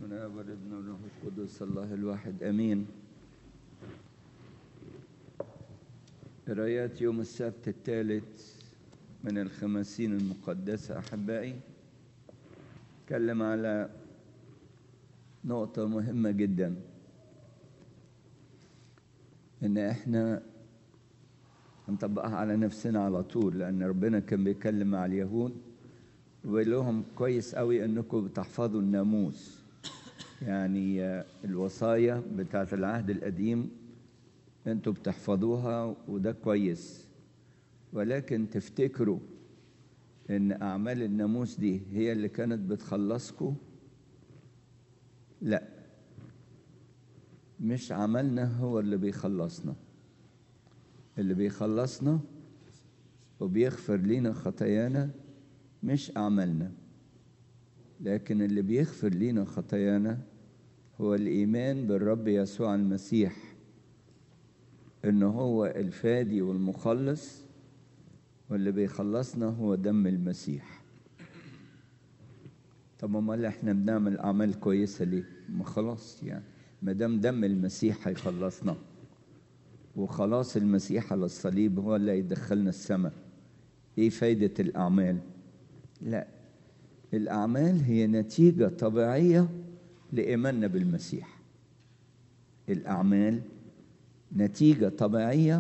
من الاب والابن والروح القدس الله الواحد امين قرايات يوم السبت الثالث من الخمسين المقدسة أحبائي تكلم على نقطة مهمة جدا إن إحنا نطبقها على نفسنا على طول لأن ربنا كان بيتكلم مع اليهود ويقول لهم كويس قوي إنكم بتحفظوا الناموس يعني الوصايا بتاعت العهد القديم انتوا بتحفظوها وده كويس ولكن تفتكروا ان اعمال الناموس دي هي اللي كانت بتخلصكم لا مش عملنا هو اللي بيخلصنا اللي بيخلصنا وبيغفر لنا خطايانا مش اعمالنا لكن اللي بيغفر لنا خطايانا هو الايمان بالرب يسوع المسيح ان هو الفادي والمخلص واللي بيخلصنا هو دم المسيح طب امال احنا بنعمل اعمال كويسه ليه ما خلاص يعني ما دام دم المسيح هيخلصنا وخلاص المسيح على الصليب هو اللي يدخلنا السماء ايه فايده الاعمال لا الاعمال هي نتيجه طبيعيه لايماننا بالمسيح الاعمال نتيجة طبيعية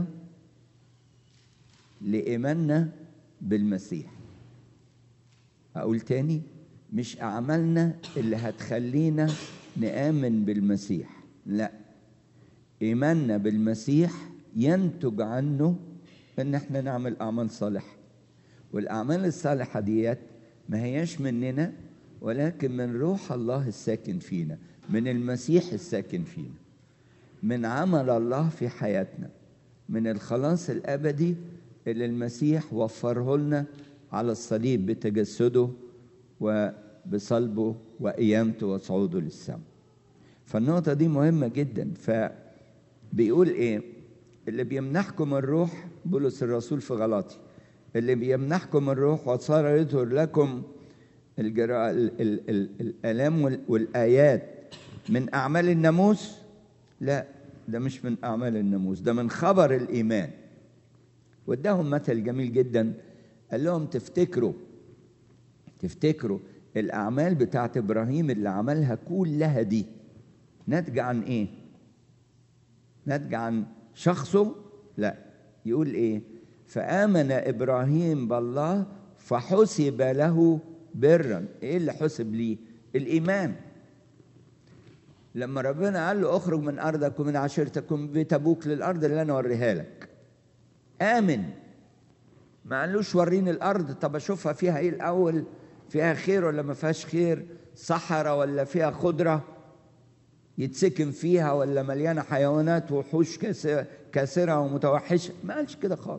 لإيماننا بالمسيح أقول تاني مش أعمالنا اللي هتخلينا نآمن بالمسيح لا إيماننا بالمسيح ينتج عنه إن إحنا نعمل أعمال صالحة والأعمال الصالحة ديت ما هياش مننا ولكن من روح الله الساكن فينا من المسيح الساكن فينا من عمل الله في حياتنا من الخلاص الابدي اللي المسيح وفره لنا على الصليب بتجسده وبصلبه وقيامته وصعوده للسماء فالنقطه دي مهمه جدا فبيقول ايه اللي بيمنحكم الروح بولس الرسول في غلاطي اللي بيمنحكم الروح وصار يظهر لكم الجراء الالام والايات من اعمال الناموس لا ده مش من أعمال الناموس ده من خبر الإيمان واداهم مثل جميل جدا قال لهم تفتكروا تفتكروا الأعمال بتاعت إبراهيم اللي عملها كلها دي ناتجة عن إيه؟ ناتجة عن شخصه؟ لا يقول إيه؟ فآمن إبراهيم بالله فحسب له برا إيه اللي حسب ليه؟ الإيمان لما ربنا قال له اخرج من ارضك ومن عشيرتك ومن بيت ابوك للارض اللي انا اوريها لك امن ما قالوش وريني الارض طب اشوفها فيها ايه الاول فيها خير ولا ما فيهاش خير صحراء ولا فيها خضره يتسكن فيها ولا مليانه حيوانات وحوش كاسره ومتوحشه ما قالش كده خالص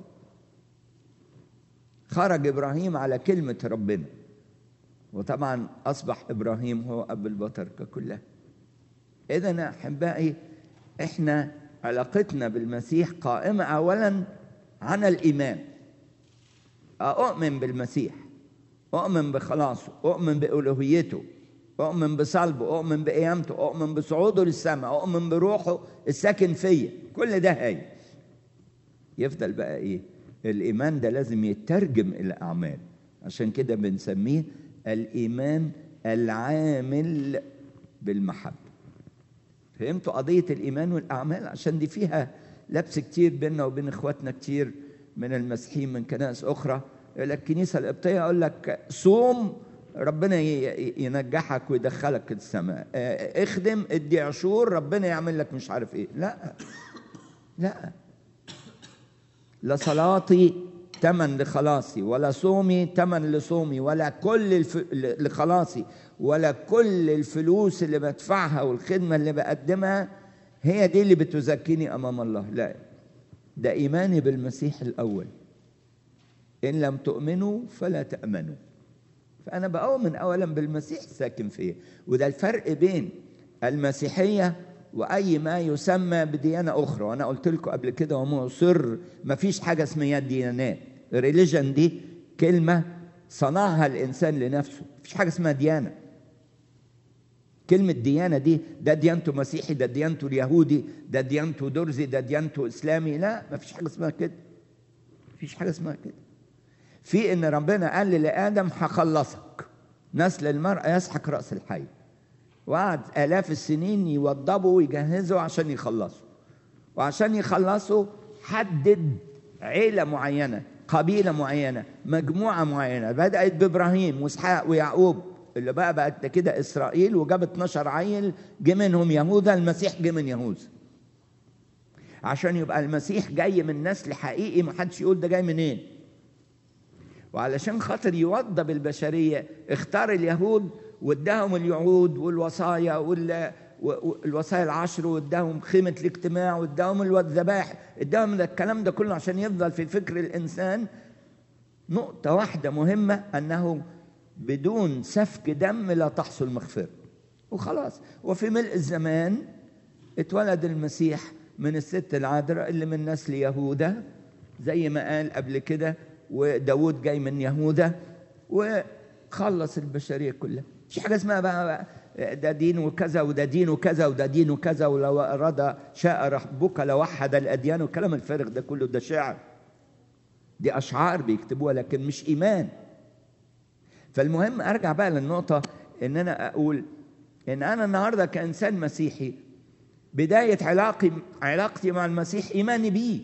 خرج ابراهيم على كلمه ربنا وطبعا اصبح ابراهيم هو اب البطركه كلها إذا أحبائي إحنا علاقتنا بالمسيح قائمة أولا عن الإيمان أؤمن بالمسيح أؤمن بخلاصه أؤمن بألوهيته أؤمن بصلبه أؤمن بقيامته أؤمن بصعوده للسماء أؤمن بروحه الساكن فيا كل ده هي يفضل بقى إيه الإيمان ده لازم يترجم إلى أعمال عشان كده بنسميه الإيمان العامل بالمحبة فهمتوا قضية الإيمان والأعمال عشان دي فيها لبس كتير بيننا وبين إخواتنا كتير من المسيحيين من كنائس أخرى يقول لك الكنيسة القبطية يقول لك صوم ربنا ينجحك ويدخلك السماء اخدم ادي عشور ربنا يعمل لك مش عارف ايه لا لا لا صلاتي تمن لخلاصي ولا صومي تمن لصومي ولا كل الف... لخلاصي ولا كل الفلوس اللي بدفعها والخدمة اللي بقدمها هي دي اللي بتزكيني أمام الله لا ده إيماني بالمسيح الأول إن لم تؤمنوا فلا تأمنوا فأنا بؤمن أولا بالمسيح ساكن فيا وده الفرق بين المسيحية وأي ما يسمى بديانة أخرى وأنا قلت لكم قبل كده ومصر ما فيش حاجة اسمها ديانات ريليجن دي كلمة صنعها الإنسان لنفسه مفيش حاجة اسمها ديانة كلمة ديانة دي ده ديانته مسيحي ده ديانته اليهودي ده ديانته درزي ده ديانته إسلامي لا ما فيش حاجة اسمها كده فيش حاجة اسمها كده في إن ربنا قال لآدم هخلصك نسل المرأة يسحق رأس الحي وقعد آلاف السنين يوضبوا ويجهزوا عشان يخلصوا وعشان يخلصوا حدد عيلة معينة قبيلة معينة مجموعة معينة بدأت بإبراهيم وإسحاق ويعقوب اللي بقى بقت كده إسرائيل وجاب 12 عيل جه منهم يهوذا المسيح جه من يهوذا عشان يبقى المسيح جاي من نسل حقيقي ما حدش يقول ده جاي منين وعلشان خاطر يوضب البشرية اختار اليهود واداهم اليعود والوصايا وال والوصايا العشر واداهم خيمة الاجتماع واداهم الذبائح اداهم الكلام ده كله عشان يفضل في فكر الإنسان نقطة واحدة مهمة أنه بدون سفك دم لا تحصل مغفرة وخلاص وفي ملء الزمان اتولد المسيح من الست العذراء اللي من نسل يهوذا زي ما قال قبل كده وداود جاي من يهوذا وخلص البشرية كلها مش حاجة اسمها بقى ده دين وكذا وده دين وكذا وده دين وكذا ولو أراد شاء ربك لوحد الأديان والكلام الفارغ ده كله ده شعر دي أشعار بيكتبوها لكن مش إيمان فالمهم أرجع بقى للنقطة إن أنا أقول إن أنا النهاردة كإنسان مسيحي بداية علاقي علاقتي مع المسيح إيماني بيه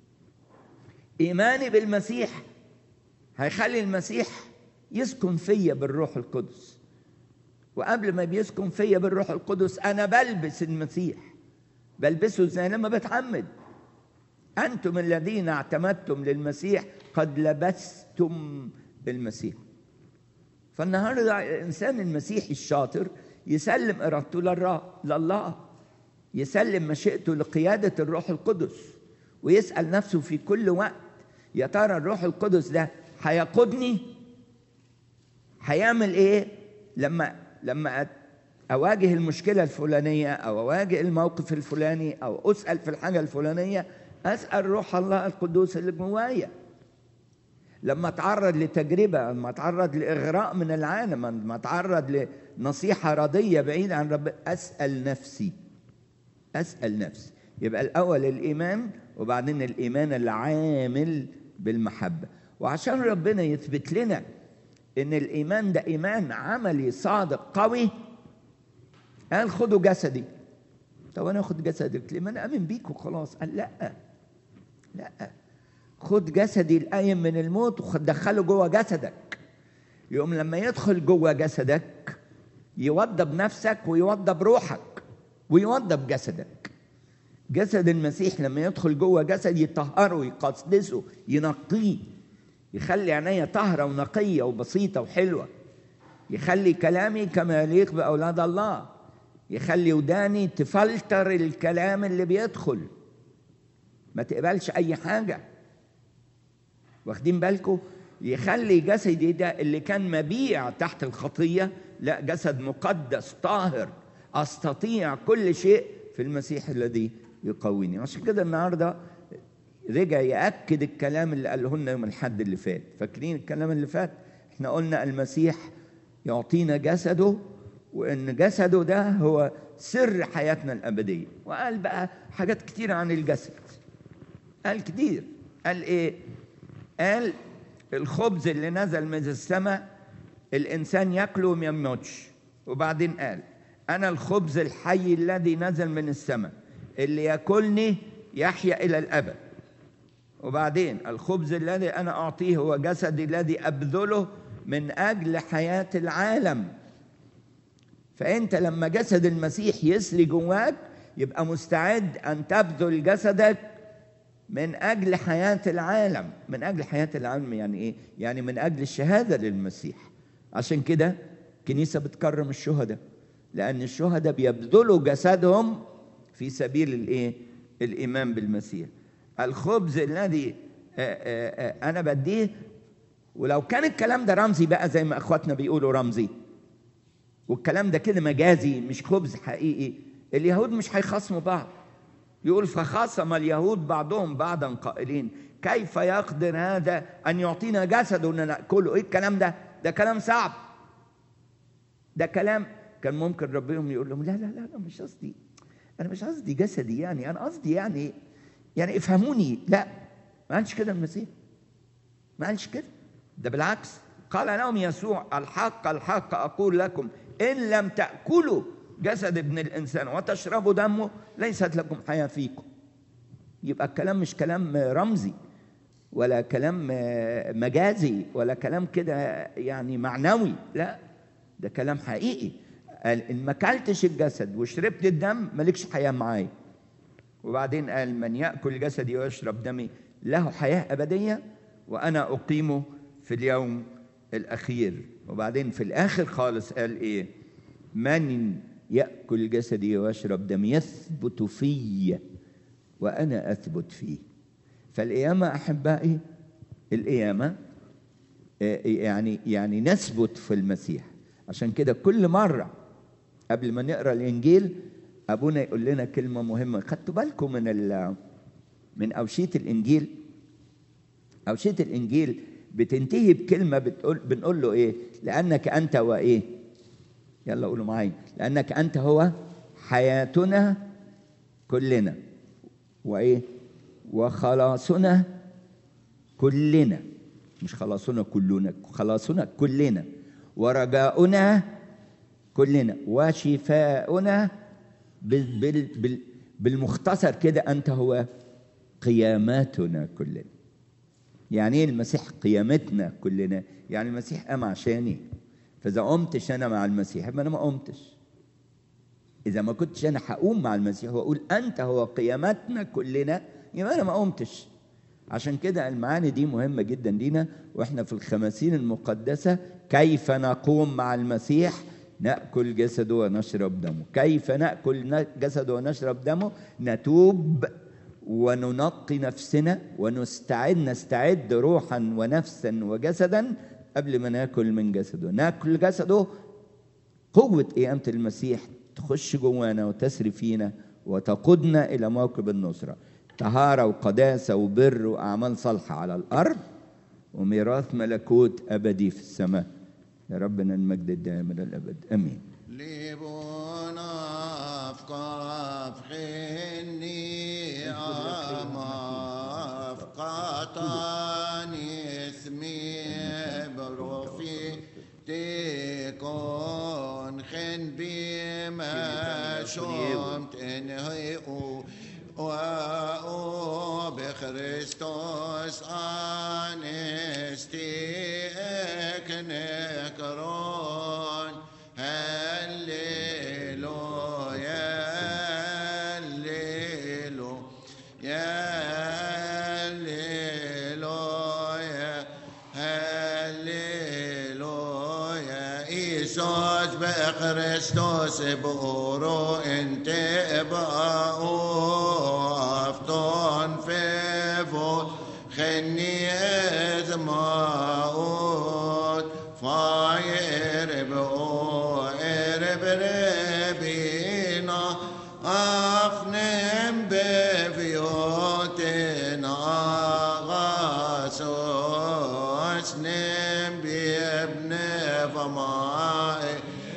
إيماني بالمسيح هيخلي المسيح يسكن فيا بالروح القدس وقبل ما بيسكن فيا بالروح القدس انا بلبس المسيح بلبسه ازاي لما بتعمد انتم الذين اعتمدتم للمسيح قد لبستم المسيح فالنهارده الانسان المسيحي الشاطر يسلم ارادته لله يسلم مشيئته لقياده الروح القدس ويسال نفسه في كل وقت يا ترى الروح القدس ده هيقودني هيعمل ايه لما لما اواجه المشكله الفلانيه او اواجه الموقف الفلاني او اسال في الحاجه الفلانيه اسال روح الله القدوس اللي جوايا لما اتعرض لتجربه لما اتعرض لاغراء من العالم لما اتعرض لنصيحه رضيه بعيده عن رب اسال نفسي اسال نفسي يبقى الاول الايمان وبعدين الايمان العامل بالمحبه وعشان ربنا يثبت لنا ان الايمان ده ايمان عملي صادق قوي قال خدوا جسدي طب انا اخد جسدك ليه ما انا امن بيك وخلاص قال لا لا خد جسدي القايم من الموت ودخله جوه جسدك يقوم لما يدخل جوه جسدك يوضب نفسك ويوضب روحك ويوضب جسدك جسد المسيح لما يدخل جوه جسد يطهره يقدسه ينقيه يخلي عينيا طاهرة ونقية وبسيطة وحلوة يخلي كلامي كما يليق بأولاد الله يخلي وداني تفلتر الكلام اللي بيدخل ما تقبلش أي حاجة واخدين بالكم يخلي جسدي ده اللي كان مبيع تحت الخطية لا جسد مقدس طاهر أستطيع كل شيء في المسيح الذي يقويني عشان كده النهارده رجع يأكد الكلام اللي قاله لنا يوم الحد اللي فات فاكرين الكلام اللي فات احنا قلنا المسيح يعطينا جسده وان جسده ده هو سر حياتنا الأبدية وقال بقى حاجات كتير عن الجسد قال كتير قال ايه قال الخبز اللي نزل من السماء الإنسان ياكله وما يموتش وبعدين قال أنا الخبز الحي الذي نزل من السماء اللي ياكلني يحيا إلى الأبد وبعدين الخبز الذي أنا أعطيه هو جسدي الذي أبذله من أجل حياة العالم فأنت لما جسد المسيح يسري جواك يبقى مستعد أن تبذل جسدك من أجل حياة العالم من أجل حياة العالم يعني إيه؟ يعني من أجل الشهادة للمسيح عشان كده الكنيسة بتكرم الشهداء لأن الشهداء بيبذلوا جسدهم في سبيل الإيه؟ الإيمان بالمسيح الخبز الذي أنا بديه ولو كان الكلام ده رمزي بقى زي ما اخواتنا بيقولوا رمزي والكلام ده كده مجازي مش خبز حقيقي اليهود مش هيخاصموا بعض يقول فخاصم اليهود بعضهم بعضا قائلين كيف يقدر هذا ان يعطينا جسده ان ناكله ايه الكلام ده ده كلام صعب ده كلام كان ممكن ربهم يقول لهم لا لا لا, لا مش قصدي انا مش قصدي جسدي يعني انا قصدي يعني يعني افهموني لا ما قالش كده المسيح ما قالش كده ده بالعكس قال لهم يسوع الحق الحق اقول لكم ان لم تاكلوا جسد ابن الانسان وتشربوا دمه ليست لكم حياه فيكم يبقى الكلام مش كلام رمزي ولا كلام مجازي ولا كلام كده يعني معنوي لا ده كلام حقيقي قال ان ما اكلتش الجسد وشربت الدم مالكش حياه معايا وبعدين قال من ياكل جسدي ويشرب دمي له حياه ابديه وانا اقيمه في اليوم الاخير وبعدين في الاخر خالص قال ايه من ياكل جسدي ويشرب دمي يثبت في وانا اثبت فيه فالقيامه احبائي القيامه يعني يعني نثبت في المسيح عشان كده كل مره قبل ما نقرا الانجيل ابونا يقول لنا كلمه مهمه خدتوا بالكم من ال من اوشيه الانجيل اوشيه الانجيل بتنتهي بكلمه بتقول بنقول له ايه لانك انت وايه يلا قولوا معايا لانك انت هو حياتنا كلنا وايه وخلاصنا كلنا مش خلاصنا كلنا خلاصنا كلنا ورجاؤنا كلنا وشفاؤنا بال بال بال بالمختصر كده انت هو قياماتنا كلنا يعني ايه المسيح قيامتنا كلنا يعني المسيح قام عشاني فاذا قمتش انا مع المسيح يبقى انا ما قمتش اذا ما كنتش انا هقوم مع المسيح واقول انت هو قيامتنا كلنا يبقى انا ما قمتش عشان كده المعاني دي مهمة جدا لينا واحنا في الخمسين المقدسة كيف نقوم مع المسيح نأكل جسده ونشرب دمه كيف نأكل جسده ونشرب دمه نتوب وننقي نفسنا ونستعد نستعد روحا ونفسا وجسدا قبل ما ناكل من جسده ناكل جسده قوة قيامة المسيح تخش جوانا وتسري فينا وتقودنا إلى موكب النصرة طهارة وقداسة وبر وأعمال صالحة على الأرض وميراث ملكوت أبدي في السماء يا ربنا المجد الدائم إلى الأبد أمين لبونا أفقاف حني أما أفقاتاني اسمي بروفي تكون خن بما شمت انهي وأو بخريستوس أنستيك نكرون هللويا هللو يا هللويا هللويا إيسوس بخريستوس بورو انت بقى أفتون فيفو خني ازماؤوت فاير بو ارب ربينا افنم بفيوتنا غاسوس نم بابن فماء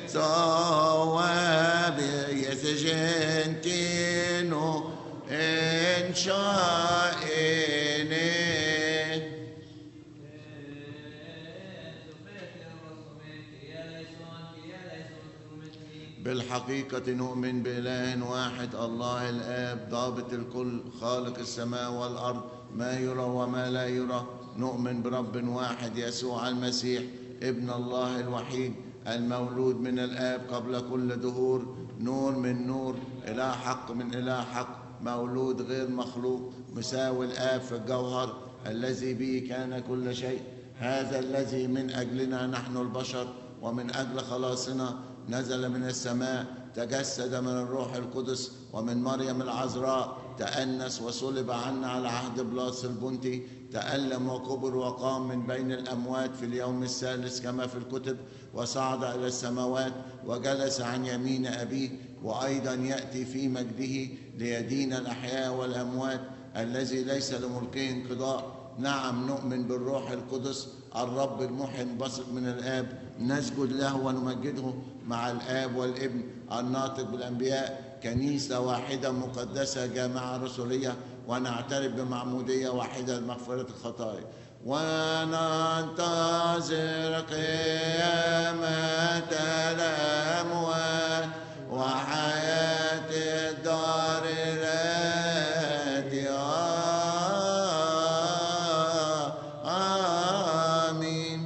صواب يسجنتينو إن شائني بالحقيقة نؤمن بإله واحد الله الآب ضابط الكل خالق السماء والأرض ما يرى وما لا يرى نؤمن برب واحد يسوع المسيح ابن الله الوحيد المولود من الآب قبل كل دهور نور من نور إله حق من إله حق مولود غير مخلوق مساوي الآب في الجوهر الذي به كان كل شيء هذا الذي من أجلنا نحن البشر ومن أجل خلاصنا نزل من السماء تجسد من الروح القدس ومن مريم العذراء تأنس وصلب عنا على عهد بلاس البنطي تألم وكبر وقام من بين الأموات في اليوم الثالث كما في الكتب وصعد إلى السماوات وجلس عن يمين أبيه وأيضا يأتي في مجده ليدين الأحياء والأموات الذي ليس لملكه انقضاء نعم نؤمن بالروح القدس الرب المحيي البسط من الآب نسجد له ونمجده مع الآب والابن الناطق بالأنبياء كنيسة واحدة مقدسة جامعة رسولية ونعترف بمعمودية واحدة لمغفرة الخطايا وننتظر قيامة الأموات وحياة الدار التي آمين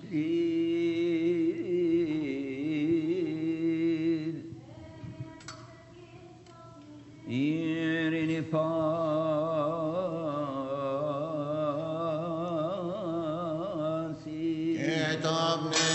Shil. Irini fasi. اعطبني